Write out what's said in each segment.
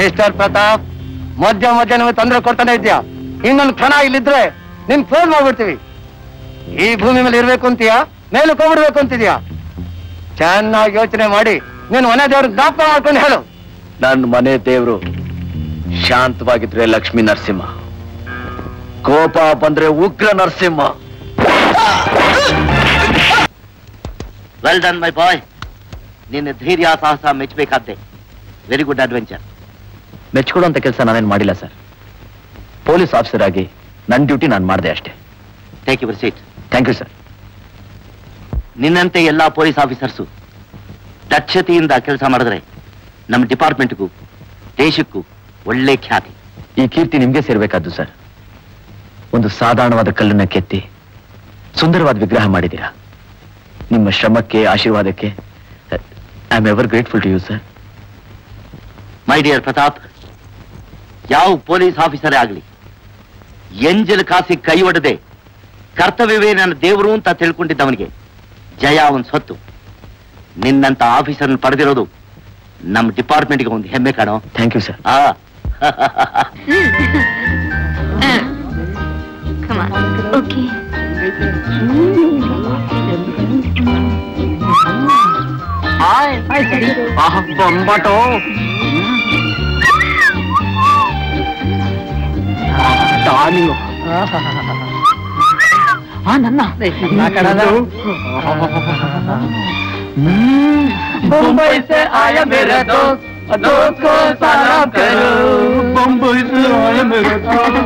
Mister Pratap ಮಧ್ಯ ಮಧ್ಯ ನೀವು ತೊಂದರೆ ಕೊಡ್ತಾನೆ ಇದ್ಯಾ ಇನ್ನೊಂದು ಕ್ಷಣ ಇಲ್ಲಿದ್ರೆ ನಿನ್ ಫೋನ್ ಮಾಡ್ಬಿಡ್ತೀವಿ ಈ ಭೂಮಿ ಮೇಲೆ ಇರ್ಬೇಕು ಅಂತೀಯಾ ಮೇಲೆ ಹೋಗ್ಬಿಡ್ಬೇಕು ಅಂತಿದ್ಯಾ ಚೆನ್ನಾಗಿ ಯೋಚನೆ ಮಾಡಿ ನೀನು ಮನೆ ದೇವ್ರ ಜ್ಞಾಪಕ ಮಾಡ್ಕೊಂಡು ಹೇಳು ನನ್ನ ಮನೆ ದೇವ್ರು ಶಾಂತವಾಗಿದ್ರೆ ಲಕ್ಷ್ಮೀ ನರಸಿಂಹ ಕೋಪ ಬಂದ್ರೆ ಉಗ್ರ Narasimha well done my boy ನಿನ್ನ ಧೈರ್ಯ ಸಾಹಸ ಮೆಚ್ಚಬೇಕಾದ್ದೆ ವೆರಿ ಗುಡ್ ಅಡ್ವೆಂಚರ್ ಮೆಚ್ಕೊಡುವಂತ ಕೆಲಸ ನಾನೇನ್ ಮಾಡಿಲ್ಲ ಸರ್ ಪೊಲೀಸ್ ಆಫೀಸರ್ ಆಗಿ ನನ್ನ ಡ್ಯೂಟಿ ನಾನು ಮಾಡಿದೆ ಅಷ್ಟೇ take your seat thank you sir ನಿನ್ನಂತೆ ಎಲ್ಲಾ ಪೊಲೀಸ್ ಆಫೀಸರ್ಸು ದಕ್ಷತೆಯಿಂದ ಕೆಲಸ ಮಾಡಿದ್ರೆ ನಮ್ಮ ಡಿಪಾರ್ಟ್ಮೆಂಟ್ಗೂ ದೇಶಕ್ಕೂ ಒಳ್ಳೆ ಖ್ಯಾತಿ ಈ ಕೀರ್ತಿ ನಿಮ್ಗೆ ಸೇರ್ಬೇಕಾದ್ದು ಸರ್ ಒಂದು ಸಾಧಾರಣವಾದ ಕಲ್ಲನ್ನ ಕೆತ್ತಿ ಸುಂದರವಾದ ವಿಗ್ರಹ ಮಾಡಿದ್ದೀರಾ ನಿಮ್ಮ ಶ್ರಮಕ್ಕೆ ಆಶೀರ್ವಾದಕ್ಕೆ I am ever grateful to you sir my dear Pratap ಯಾವ ಪೊಲೀಸ್ ಆಫೀಸರೇ ಆಗಲಿ ಎಂಜಲ್ ಕಾಸಿ ಕೈ ಒಡೆದೆ ಕರ್ತವ್ಯವೇ ನನ್ನ ದೇವರು ಅಂತ ತಿಳ್ಕೊಂಡಿದ್ದವನಿಗೆ ಜಯ ಅವನ್ ಸ್ವತ್ತು ನಿನ್ನಂತ ಆಫೀಸರ್ನ ಪಡೆದಿರೋದು ನಮ್ಮ ಡಿಪಾರ್ಟ್ಮೆಂಟ್ಗೆ ಒಂದು ಹೆಮ್ಮೆ ಕಾಣೋ ಥ್ಯಾಂಕ್ ಯು ಸರ್ ಆ Come on. Okay. ಬೊಂಬಟೋ ಡಾರ್ಲಿಂಗು ಆ ನನ್ನ मुंबई से आया मेरा दोस्त दोस्त को सलाम करो मुंबई से आया मेरा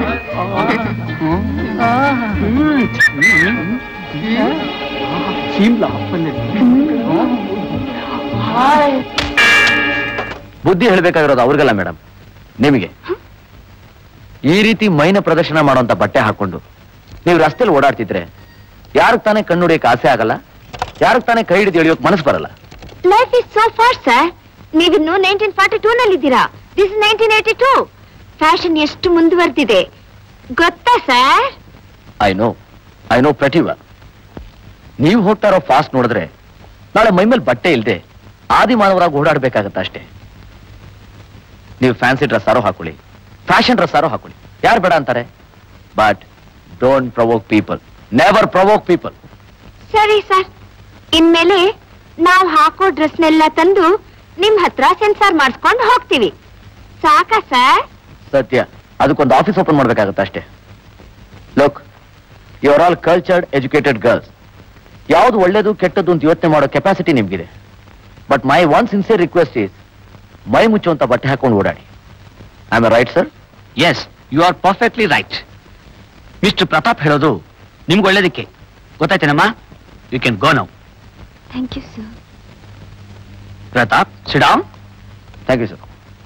ಬುದ್ಧಿ ಹೇಳ್ಬೇಕಾಗಿರೋದು ಅವ್ರಿಗಲ್ಲ ಮೇಡಮ್ ನಿಮಗೆ ಈ ರೀತಿ ಮೈನ ಪ್ರದರ್ಶನ ಮಾಡುವಂತ ಬಟ್ಟೆ ಹಾಕೊಂಡು ನೀವು ರಸ್ತೆಯಲ್ಲಿ ಓಡಾಡ್ತಿದ್ರೆ ಯಾರಿಗೆ ತಾನೇ ಕಣ್ಣು ಹೊಡಿಯಕ್ಕೆ ಆಸೆ ಆಗಲ್ಲ ಯಾರಿಗೆ ತಾನೇ ಕೈ ಹಿಡಿದು ಎಳಿಯೋಕ್ ಮನಸ್ಸು ಬರಲ್ಲ life is so far sir ನೀವಿನ್ನು ನೈನ್ಟೀನ್ ಫಾರ್ಟಿ ಟೂ ನಲ್ಲಿ ಇದ್ದೀರಾ this nineteen eighty two fashion ಎಷ್ಟು ಮುಂದುವರೆದಿದೆ ಗೊತ್ತಾ sir I know I know Pratibha ನೀವು ಹೋಗ್ತಾ ಇರೋ ಫಾಸ್ಟ್ ನೋಡಿದ್ರೆ ನಾಳೆ ಮೈಮೇಲೆ ಬಟ್ಟೆ ಇಲ್ಲದೆ ಆದಿ ಮಾನವರಾಗಿ ಓಡಾಡ್ಬೇಕಾಗತ್ತ ಅಷ್ಟೇ ನೀವು ಫ್ಯಾನ್ಸಿ ಡ್ರೆಸ್ ಆರೋ ಹಾಕೊಳ್ಳಿ ಫ್ಯಾಷನ್ ಡ್ರೆಸ್ ಆರೋ ಹಾಕೊಳ್ಳಿ ಯಾರು ಬೇಡ ಅಂತಾರೆ but don't provoke people never provoke people ಸರಿ ಸರ್ ಇನ್ಮೇಲೆ ನಾವು ಹಾಕೋ ಡ್ರೆಸ್ನೆಲ್ಲ ತಂದು ನಿಮ್ ಹತ್ರ ಸೆನ್ಸಾರ್ ಮಾಡಿಸ್ಕೊಂಡು ಹೋಗ್ತೀವಿ ಸಾಕಾ ಸರ್ ಸತ್ಯ ಅದಕ್ಕೊಂದು ಆಫೀಸ್ ಓಪನ್ ಮಾಡ್ಬೇಕಾಗತ್ತೆ ಅಷ್ಟೇ look you are all cultured educated girls ಯಾವ್ದು ಒಳ್ಳೇದು ಕೆಟ್ಟದ್ದು ಅಂತ ಯೋಚನೆ ಮಾಡೋ ಕೆಪಾಸಿಟಿ ನಿಮ್ಗಿದೆ but my one sincere request is my ಮುಚ್ಚುವಂತ ಬಟ್ಟೆ ಹಾಕೊಂಡು ಓಡಾಡಿ I am right sir yes you are perfectly right mister Pratap ಹೇಳೋದು ನಿಮ್ಗೆ ಒಳ್ಳೇದಕ್ಕೆ ಗೊತ್ತಾಯ್ತೇನಮ್ಮ you can go now thank you sir Pratap ಸಿಡಾಮ್ ಥ್ಯಾಂಕ್ ಯು ಸರ್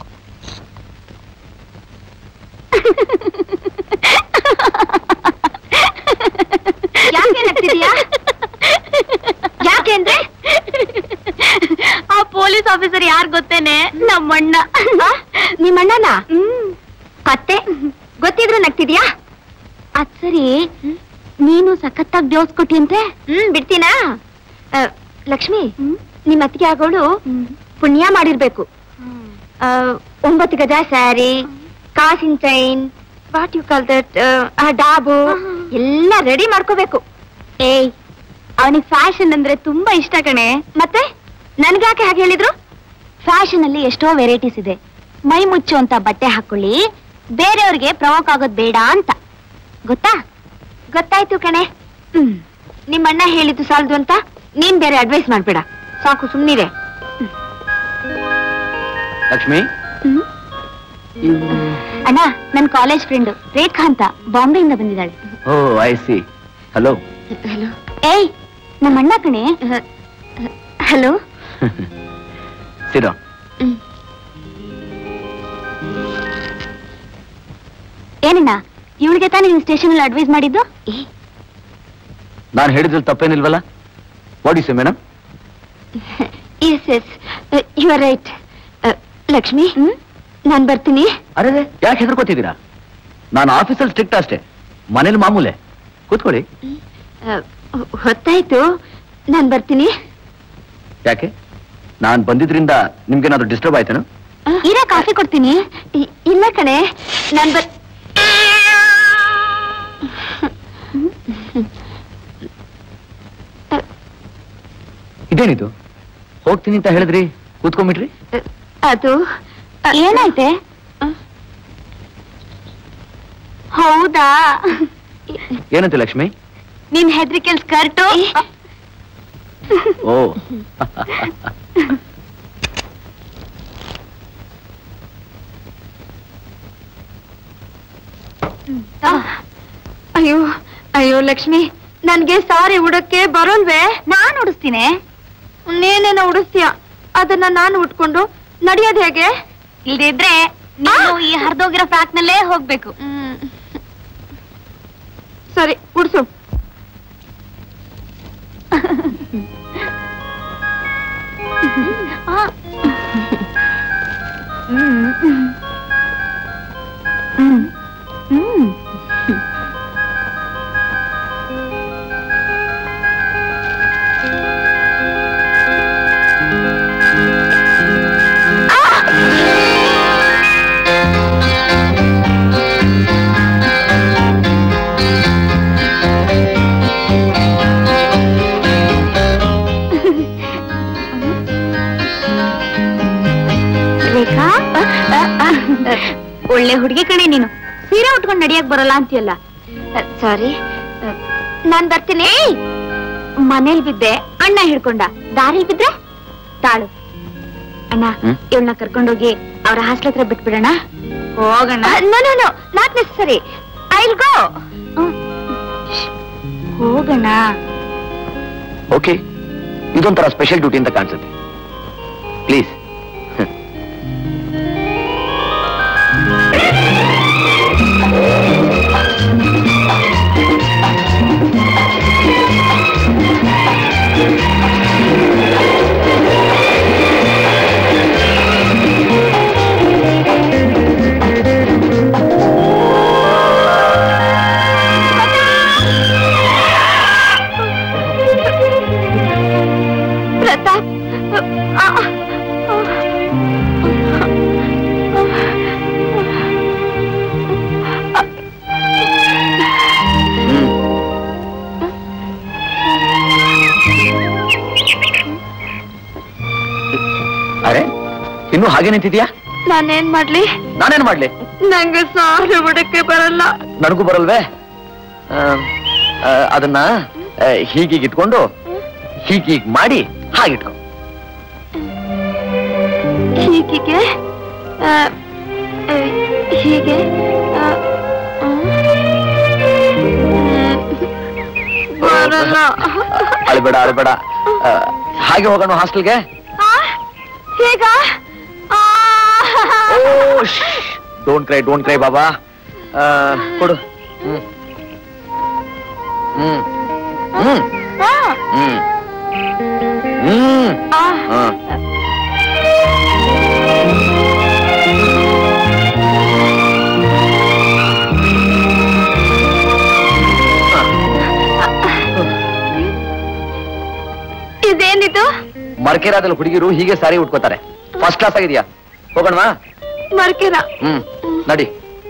ಯಾಕೆ ನಗ್ತಿದ್ಯಾ ಯಾಕೆಂದ್ರೆ ಆ ಪೊಲೀಸ್ ಆಫೀಸರ್ ಯಾರ್ ಗೊತ್ತೇನೆ ನಮ್ಮಣ್ಣ ನಿಮ್ಮಣ್ಣನ ಕತ್ತೆ ಗೊತ್ತಿದ್ರು ನಗ್ತಿದ್ಯಾ ಅದ್ ಸರಿ ನೀನು ಸಖತ್ತಾಗಿ ಡೋಸ್ ಕೊಟ್ಟಿಯಂತೆ ಹ್ಮ್ ಬಿಡ್ತೀನಾ ಆ, ಲಕ್ಷ್ಮಿ ನಿಮ್ಮ ಅತ್ತಿಗೆ ಆಗೋಳು ಪುಣ್ಯ ಮಾಡಿರ್ಬೇಕು ಆ, ಒಂಬತ್ತು ಗಜ ಸ್ಯಾರಿ ಕಾಸಿನ chain what you call that ಆ ಡಾಬು ಎಲ್ಲ ರೆಡಿ ಮಾಡ್ಕೋಬೇಕು ಏಯ್ ಅವನಿಗೆ ಫ್ಯಾಷನ್ ಅಂದ್ರೆ ತುಂಬಾ ಇಷ್ಟ ಕಣೆ ಮತ್ತೆ ನನ್ಗ್ಯಾಕೆ ಹಾಗೆ ಹೇಳಿದ್ರು ಫ್ಯಾಷನ್ ಅಲ್ಲಿ ಎಷ್ಟೋ ವೆರೈಟೀಸ್ ಇದೆ ಮೈ ಮುಚ್ಚುವಂತ ಬಟ್ಟೆ ಹಾಕೊಳ್ಳಿ ಬೇರೆಯವ್ರಿಗೆ ಪ್ರವೋಕ್ ಆಗೋದ್ ಬೇಡ ಅಂತ ಗೊತ್ತಾ ಗೊತ್ತಾಯ್ತು ಕಣೆ ಹ್ಮ್ ನಿಮ್ಮಣ್ಣ ಹೇಳಿದ್ದು ಸಾಲದು ಅಂತ ನೀನ್ ಬೇರೆ ಅಡ್ವೈಸ್ ಮಾಡ್ಬೇಡ ಸಾಕು ಸುಮ್ನಿರೆ ಲಕ್ಷ್ಮಿ ಅಣ್ಣ ನನ್ ಕಾಲೇಜ್ ಫ್ರೆಂಡ್ ರೇಖಾ ಅಂತ ಬಾಂಬೆಯಿಂದ ಬಂದಿದ್ದಾಳೆ oh I see hello hello ಏಯ್ ನಮ್ಮಣ್ಣ ಕಣೆ ಹಲೋ ಸಿರೋ ಏನಣ್ಣ ಇವಳಿಗೆ ತಾನೇ ನೀವು ಸ್ಟೇಷನ್ ಅಲ್ಲಿ ಅಡ್ವೈಸ್ ಮಾಡಿದ್ದು ನಾನು ಹೇಳಿದ್ರಲ್ಲಿ ತಪ್ಪೇನಿಲ್ವಲ್ಲ ಓಡಿಸಿ madam yes yes you are right Lakshmi ನಾನ್ ಬರ್ತೀನಿ ಅರೆ ಯಾಕೆ ಹೆದರ್ಕೋತಿದ್ದೀರಾ ನಾನು ಆಫೀಸಲ್ಲಿ ಸ್ಟ್ರಿಕ್ಟ್ ಅಷ್ಟೇ ಮನೇಲಿ ಮಾಮೂಲೆ ಕೂತ್ಕೊಳ್ಳಿ ಅಹ್, ಹೊತ್ತಾಯ್ತು ನಾನ್ ಬರ್ತೀನಿ ಯಾಕೆ ನಾನು ಬಂದಿದ್ರಿಂದ ನಿಮ್ಗೇನಾದ್ರೂ ಡಿಸ್ಟರ್ಬ್ ಆಯ್ತೇನು ಇರ ಕಾಫಿ ಕೊಡ್ತೀನಿ ಇ- ಇಲ್ಲ ಕಣೆ ನಾನ್ ಬರ್ ಇದೇನಿದು ಹೋಗ್ತೀನಿ ಅಂತ ಹೇಳಿದ್ರಿ ಕೂತ್ಕೊಂಡ್ಬಿಟ್ರಿ ಅದು ಏನಾಯ್ತೆ ಹೌದಾ ಏನಂತೆ ಲಕ್ಷ್ಮಿ ನಿನ್ ಹೆದ್ರಿಕೆಲ್ ಸ್ಕರ್ಟು ಓ ಅಯ್ಯೋ ಅಯ್ಯೋ ಲಕ್ಷ್ಮಿ ನನ್ಗೆ ಸಾರಿ ಉಡಕ್ಕೆ ಬರೋಲ್ವೇ ನಾನ್ ಉಡಿಸ್ತೀನಿ ನೀನೇನ ಉಡಿಸ್ತೀಯ ಅದನ್ನ ನಾನು ಉಟ್ಕೊಂಡು ನಡೆಯೋದ್ ಹೇಗೆ ಇಲ್ದಿದ್ರೆ ನೀನು ಈ ಹರಿದೋಗಿರೋ ಫ್ರಾಕ್ ನಲ್ಲೇ ಹೋಗ್ಬೇಕು ಸರಿ ಉಡ್ಸು ರೇಖಾ ಒಳ್ಳೆ ಹುಡುಗಿ ಕಣೆ ನೀನು ಸೀರೆ ಉಟ್ಕೊಂಡು ನಡಿಯಕ್ ಬರಲ್ಲ ಅಂತೀಯಲ್ಲ ಸಾರಿ ನಾನ್ ಬರ್ತೀನಿ ಮನೇಲಿ ಬಿದ್ದೆ ಅಣ್ಣ ಹಿಡ್ಕೊಂಡ ದಾರಿಲ್ ಬಿದ್ರೆ ತಾಳು ಅಣ್ಣ ಹ್ಮ್? ಇವಳನ್ನ ಕರ್ಕೊಂಡೋಗಿ ಅವ್ರ ಹಾಸ್ಟೆಲ್ ಹತ್ರ ಬಿಟ್ಬಿಡೋಣ ಹೋಗೋಣ no no no not necessary I'll go ಹೋಗೋಣ ಓಕೆ ಇದೊಂಥರ ಸ್ಪೆಷಲ್ ಡ್ಯೂಟಿ ಅಂತ ಕಾಣಿಸುತ್ತೆ ಪ್ಲೀಸ್ ಪ್ರತಾಪ್ ಆ, ಆ, ಅರೆ ಇನ್ನು ಹಾಗೆ ನಿಂತಿದ್ಯಾ ನಾನೇನ್ ಮಾಡ್ಲಿ ನಾನೇನ್ ಮಾಡ್ಲಿ ನಂಗೆ ಸಾರಿ ಉಡಕ್ಕೆ ಬರಲ್ಲ ನನಗೂ ಬರಲ್ವೇ ಆ, ಆ, ಅದನ್ನ ಆ, ಹೀಗೀಗ್ ಇಟ್ಕೊಂಡು ಹೀಗೀಗ್ ಮಾಡಿ ಹಾಗಿಟ್ಕೊ ಹೀಗೆ ಆ, ಆ, ಹೀಗೆ ಆ, ಆ, ಬರಲ್ಲ ಅಳ್ಬೇಡ ಅಳ್ಬೇಡ ಆ, ಹಾಗೆ ಹೋಗೋಣ ಹಾಸ್ಟೆಲ್ಗೆ ಆ, ಹೀಗ ಆ, ಡೋಂಟ್ ಕ್ರೈ ಡೋಂಟ್ ಕ್ರೈ ಬಾಬಾ ಆ, ಕೊಡು ಹ್ಮ್ ಹ್ಮ್ ಹ್ಮ್ ಆ, ಹ್ಮ್ ಹ್ಮ್ ಆ. ಹಾ. ಇದೇನಿದು ಮರ್ಕೆರಾದಲ್ಲಿ ಹುಡುಗಿರು ಹೀಗೆ ಸಾರಿ ಉಟ್ಕೋತಾರೆ ಫಸ್ಟ್ ಕ್ಲಾಸ್ ಆಗಿದ್ಯಾ ಹೋಗೋಣವಾ ಮರ್ಕೆರ ಹ್ಮ್ ನಡಿ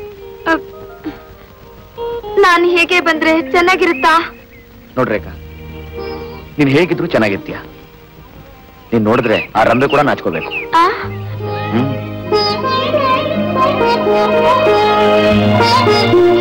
ನಾನು ಹೇಗೆ ಬಂದ್ರೆ ಚೆನ್ನಾಗಿರುತ್ತಾ ನೋಡ್ರೇಕ ನೀನ್ ಹೇಗಿದ್ರು ಚೆನ್ನಾಗಿರ್ತೀಯ ನೀನ್ ನೋಡಿದ್ರೆ ಆ ರಂಬೆ ಕೂಡ ನಾಚ್ಕೋಬೇಕು ಆ? ಹ್ಮ್ ಆ